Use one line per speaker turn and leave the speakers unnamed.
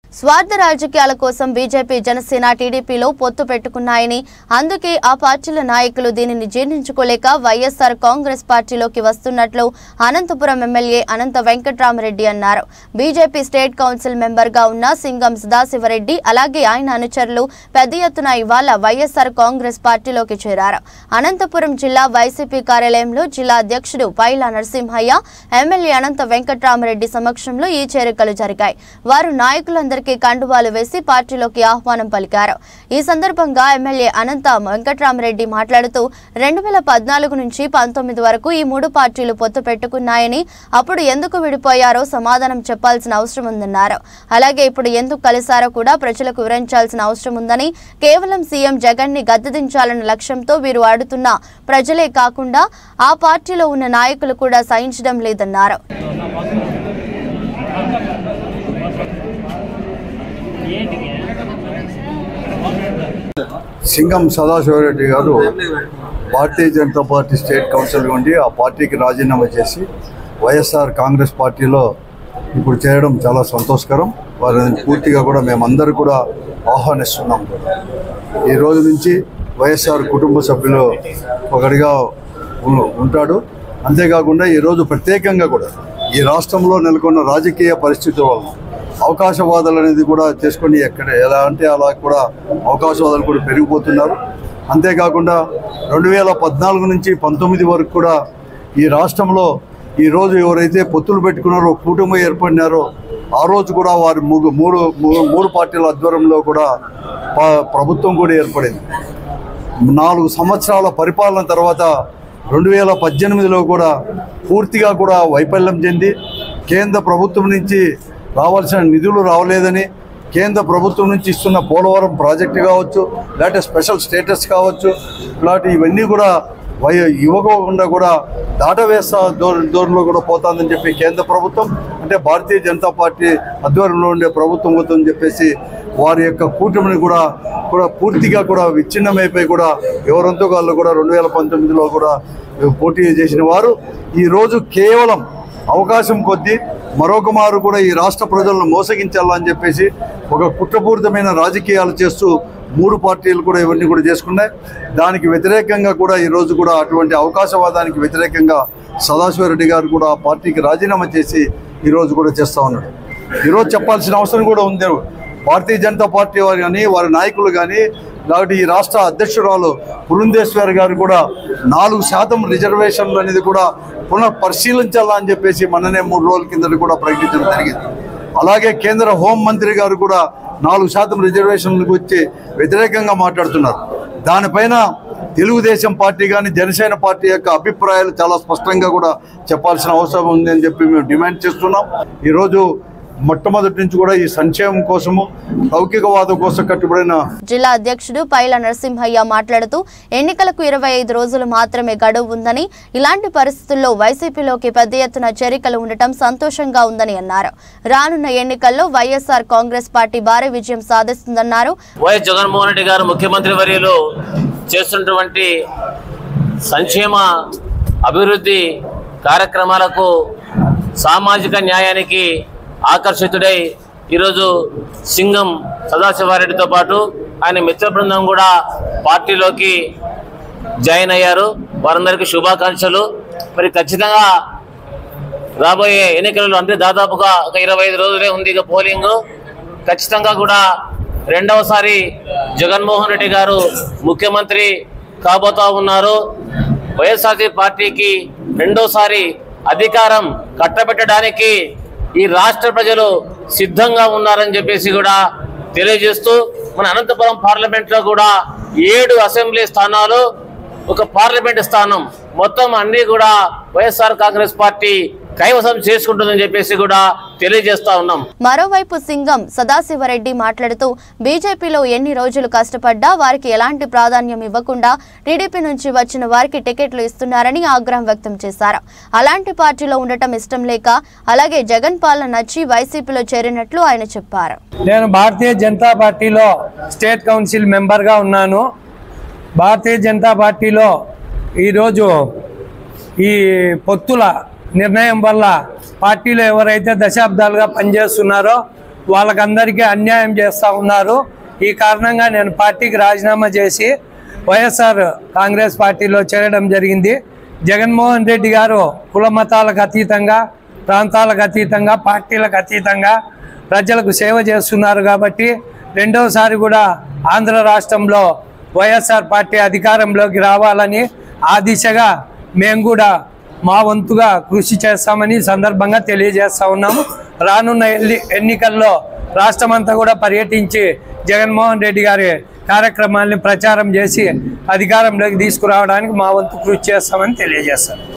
స్వార్థ రాజకీయాల కోసం బీజేపీ జనసేన టీడీపీలో పొత్తు పెట్టుకున్నాయని అందుకే ఆ పార్టీల నాయకులు దీనిని జీర్ణించుకోలేక వైఎస్ఆర్ కాంగ్రెస్ పార్టీలోకి వస్తున్నట్లు అనంతపురం ఎమ్మెల్యే అనంత వెంకట్రామరెడ్డి అన్నారు బీజేపీ స్టేట్ కౌన్సిల్ మెంబర్ గా ఉన్న సింగం సదాశివరెడ్డి అలాగే ఆయన అనుచరులు పెద్ద ఎత్తున ఇవాళ వైఎస్ఆర్ కాంగ్రెస్ పార్టీలోకి చేరారు అనంతపురం జిల్లా వైసీపీ కార్యాలయంలో జిల్లా అధ్యక్షుడు పైలా నరసింహయ్య ఎమ్మెల్యే అనంత వెంకట్రామరెడ్డి సమక్షంలో ఈ చేరికలు జరిగాయి వారు నాయకులందరికీ కండువాలు వేసి పార్టీలోకి ఆహ్వానం పలికారు ఈ సందర్భంగా ఎమ్మెల్యే అనంత వెంకట్రామరెడ్డి మాట్లాడుతూ రెండు వేల పద్నాలుగు నుంచి పంతొమ్మిది వరకు ఈ మూడు పార్టీలు పొత్తు పెట్టుకున్నాయని అప్పుడు ఎందుకు విడిపోయారో సమాధానం చెప్పాల్సిన అవసరం ఉందన్నారు అలాగే ఇప్పుడు ఎందుకు కలిశారో కూడా ప్రజలకు వివరించాల్సిన అవసరం ఉందని కేవలం సీఎం జగన్ ని గద్దెదించాలన్న లక్ష్యంతో వీరు ఆడుతున్న ప్రజలే కాకుండా ఆ పార్టీలో ఉన్న నాయకులు కూడా సహించడం లేదన్నారు
సింగం సదాశివరెడ్డి గారు Bharatiya Janata party state council ఉండి ఆ పార్టీకి రాజీనామా చేసి వైఎస్ఆర్ కాంగ్రెస్ పార్టీలో ఇప్పుడు చేయడం చాలా సంతోషకరం వారిని పూర్తిగా కూడా మేమందరూ కూడా ఆహ్వానిస్తున్నాం కూడా ఈ రోజు నుంచి వైఎస్ఆర్ కుటుంబ సభ్యులు ఒకటిగా ఉ- ఉంటాడు అంతేకాకుండా ఈరోజు ప్రత్యేకంగా కూడా ఈ రాష్ట్రంలో నెలకొన్న రాజకీయ పరిస్థితుల వలన అవకాశవాదాలు అనేది కూడా చేసుకొని ఎక్కడ ఎలా అంటే అలా కూడా అవకాశవాదాలు కూడా పెరిగిపోతున్నారు అంతేకాకుండా రెండు వేల పద్నాలుగు నుంచి పంతొమ్మిది వరకు కూడా ఈ రాష్ట్రంలో ఈ రోజు ఎవరైతే పొత్తులు పెట్టుకున్నారో కూటమి ఏర్పడినారో ఆ రోజు కూడా వారి మూడు మూడు మూ- మూడు పార్టీల ఆధ్వర్యంలో కూడా ప- ప్రభుత్వం కూడా ఏర్పడింది నాలుగు సంవత్సరాల పరిపాలన తర్వాత రెండు వేల పద్దెనిమిదిలో కూడా పూర్తిగా కూడా వైఫల్యం చెంది కేంద్ర ప్రభుత్వం నుంచి రావాల్సిన నిధులు రావలేదని కేంద్ర ప్రభుత్వం నుంచి ఇస్తున్న పోలవరం ప్రాజెక్టు కావచ్చు లేకపోతే స్పెషల్ స్టేటస్ కావచ్చు ఇలాంటి ఇవన్నీ కూడా వై ఇవ్వకుండా కూడా దాటవేస్తా దూర దూరంలో కూడా పోతుందని చెప్పి కేంద్ర ప్రభుత్వం అంటే భారతీయ జనతా పార్టీ ఆధ్వర్యంలో ఉండే ప్రభుత్వం అవుతుందని చెప్పేసి వారి యొక్క కూటమిని కూడా కూడా పూర్తిగా కూడా విచ్ఛిన్నమైపోయి కూడా ఎవరంతో వాళ్ళు కూడా రెండు వేల పంతొమ్మిదిలో కూడా పోటీ చేసిన వారు ఈరోజు కేవలం అవకాశం కొద్దీ మరొక మారు కూడా ఈ రాష్ట్ర ప్రజలను మోసగించాలని చెప్పేసి ఒక కుట్రపూరితమైన రాజకీయాలు చేస్తూ మూడు పార్టీలు కూడా ఇవన్నీ కూడా చేసుకున్నాయి దానికి వ్యతిరేకంగా కూడా ఈరోజు కూడా అటువంటి అవకాశవాదానికి వ్యతిరేకంగా సదాశివరెడ్డి గారు కూడా ఆ పార్టీకి రాజీనామా చేసి ఈరోజు కూడా చేస్తూ ఉన్నాడు ఈరోజు చెప్పాల్సిన అవసరం కూడా ఉంది భారతీయ జనతా పార్టీ వారు కానీ వారి నాయకులు కానీ కాబట్టి ఈ రాష్ట్ర అధ్యక్షురాలు పురుందేశ్వర్ గారు కూడా నాలుగు శాతం రిజర్వేషన్లు అనేది కూడా పునః పరిశీలించాలా అని చెప్పేసి మననే మూడు రోజుల కిందట కూడా ప్రకటించడం జరిగింది అలాగే కేంద్ర హోం మంత్రి గారు కూడా నాలుగు శాతం రిజర్వేషన్లకు వచ్చి వ్యతిరేకంగా మాట్లాడుతున్నారు దానిపైన తెలుగుదేశం పార్టీ కానీ జనసేన పార్టీ యొక్క అభిప్రాయాలు చాలా స్పష్టంగా కూడా చెప్పాల్సిన అవసరం ఉంది అని చెప్పి మేము డిమాండ్ చేస్తున్నాం ఈరోజు మొట్టమొదటి నుంచి కూడా ఈ సంక్షేమం కోసము లౌకికవాదం కోసం కట్టుబడిన
జిల్లా అధ్యక్షుడు పైల నరసింహయ్య మాట్లాడుతూ ఎన్నికలకు ఇరవై ఐదు రోజులు మాత్రమే గడువు ఉందని ఇలాంటి పరిస్థితుల్లో వైసీపీలోకి పెద్ద ఎత్తున చేరికలు ఉండటం సంతోషంగా ఉందని అన్నారు రానున్న ఎన్నికల్లో వైఎస్ఆర్ కాంగ్రెస్ పార్టీ భారీ విజయం సాధిస్తుందన్నారు
వైఎస్ జగన్మోహన్ రెడ్డి గారు ముఖ్యమంత్రి వర్యులు చేస్తున్నటువంటి సంక్షేమ అభివృద్ధి కార్యక్రమాలకు సామాజిక న్యాయానికి ఆకర్షితుడై ఈరోజు సింగం సదాశివారెడ్డితో పాటు ఆయన మిత్ర బృందం కూడా పార్టీలోకి జాయిన్ అయ్యారు వారందరికీ శుభాకాంక్షలు మరి ఖచ్చితంగా రాబోయే ఎన్నికలలో అంటే దాదాపుగా ఒక ఇరవై ఐదు రోజులే ఉంది ఇక పోలింగ్ ఖచ్చితంగా కూడా రెండవసారి జగన్మోహన్ రెడ్డి గారు ముఖ్యమంత్రి కాబోతా ఉన్నారు వైఎస్ఆర్సీ పార్టీకి రెండోసారి అధికారం కట్టబెట్టడానికి ఈ రాష్ట్ర ప్రజలు సిద్ధంగా ఉన్నారని చెప్పేసి కూడా తెలియజేస్తూ మన అనంతపురం పార్లమెంట్ లో కూడా ఏడు అసెంబ్లీ స్థానాలు ఒక పార్లమెంట్ స్థానం మొత్తం అన్ని కూడా వైఎస్ఆర్ కాంగ్రెస్ పార్టీ కైవసం చేసుకుంటుందని చెప్పేసి కూడా తెలియజేస్తా ఉన్నాం
మరోవైపు సింగం సదాశివరెడ్డి మాట్లాడుతూ బీజేపీలో ఎన్ని రోజులు కష్టపడ్డా వారికి ఎలాంటి ప్రాధాన్యం ఇవ్వకుండా టీడీపీ నుంచి వచ్చిన వారికి టికెట్లు ఇస్తున్నారని ఆగ్రహం వ్యక్తం చేశారు అలాంటి పార్టీలో ఉండటం ఇష్టం లేక అలాగే జగన్ పాలన నచ్చి వైసీపీలో చేరినట్లు ఆయన చెప్పారు
నేను భారతీయ జనతా పార్టీలో స్టేట్ కౌన్సిల్ మెంబర్గా ఉన్నాను భారతీయ జనతా పార్టీలో ఈరోజు ఈ పొత్తుల నిర్ణయం వల్ల పార్టీలో ఎవరైతే దశాబ్దాలుగా పనిచేస్తున్నారో వాళ్ళకందరికీ అన్యాయం చేస్తూ ఉన్నారు ఈ కారణంగా నేను పార్టీకి రాజీనామా చేసి వైఎస్ఆర్ కాంగ్రెస్ పార్టీలో చేరడం జరిగింది జగన్మోహన్ రెడ్డి గారు కుల మతాలకు అతీతంగా ప్రాంతాలకు అతీతంగా పార్టీలకు అతీతంగా ప్రజలకు సేవ చేస్తున్నారు కాబట్టి రెండవసారి కూడా ఆంధ్ర రాష్ట్రంలో వైఎస్ఆర్ పార్టీ అధికారంలోకి రావాలని ఆ దిశగా మేము కూడా మా వంతుగా కృషి చేస్తామని ఈ సందర్భంగా తెలియజేస్తా ఉన్నాము రానున్న ఎల్లి- ఎన్నికల్లో రాష్ట్రమంతా కూడా పర్యటించి జగన్మోహన్ రెడ్డి గారి కార్యక్రమాల్ని ప్రచారం చేసి అధికారంలోకి తీసుకురావడానికి మా వంతు కృషి చేస్తామని తెలియజేస్తాను